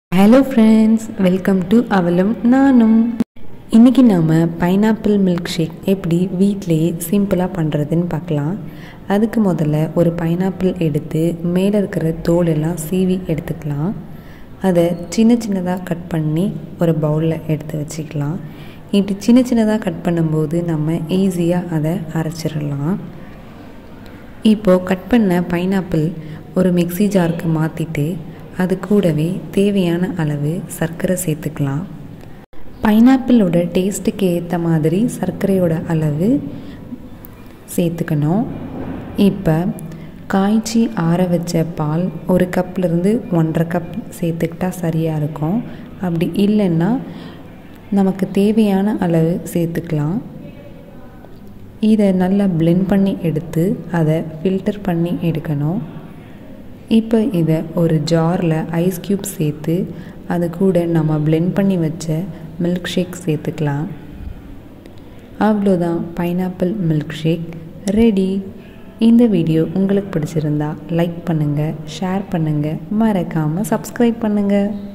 hello friends welcome to அவளும் நானும் இன்றைக்கி நாம் பைனாப்பிள் மில்க் ஷேக் எப்படி வீட்டிலேயே சிம்பிளாக பண்ணுறதுன்னு பார்க்கலாம் அதுக்கு முதல்ல ஒரு பைனாப்பிள் எடுத்து மேலே இருக்கிற தோல் எல்லாம் சீவி எடுத்துக்கலாம் அதை சின்ன சின்னதாக கட் பண்ணி ஒரு பவுலில் எடுத்து வச்சுக்கலாம் இப்படி சின்ன சின்னதாக கட் பண்ணும்போது நம்ம ஈஸியாக அதை அரைச்சிடலாம் இப்போது கட் பண்ண பைனாப்பிள் ஒரு மிக்ஸி ஜாருக்கு மாற்றிட்டு அது கூடவே தேவையான அளவு சர்க்கரை சேர்த்துக்கலாம் பைனாப்பிளோட டேஸ்ட்டுக்கு ஏற்ற மாதிரி சர்க்கரையோட அளவு சேர்த்துக்கணும் இப்போ காய்ச்சி ஆற வச்ச பால் ஒரு கப்லேருந்து ஒன்றரை கப் சேர்த்துக்கிட்டா சரியாக இருக்கும் அப்படி இல்லைன்னா நமக்கு தேவையான அளவு சேர்த்துக்கலாம் இதை நல்லா பிளெண்ட் பண்ணி எடுத்து அதை ஃபில்டர் பண்ணி எடுக்கணும் இப்போ இதை ஒரு ஜாரில் ஐஸ் க்யூப் சேர்த்து அது கூட நம்ம பிளெண்ட் பண்ணி வச்ச மில்க் ஷேக் சேர்த்துக்கலாம் அவ்வளோதான் பைனாப்பிள் மில்க் ஷேக் ரெடி இந்த வீடியோ உங்களுக்கு பிடிச்சிருந்தா லைக் பண்ணுங்கள் ஷேர் பண்ணுங்கள் மறக்காமல் சப்ஸ்கிரைப் பண்ணுங்கள்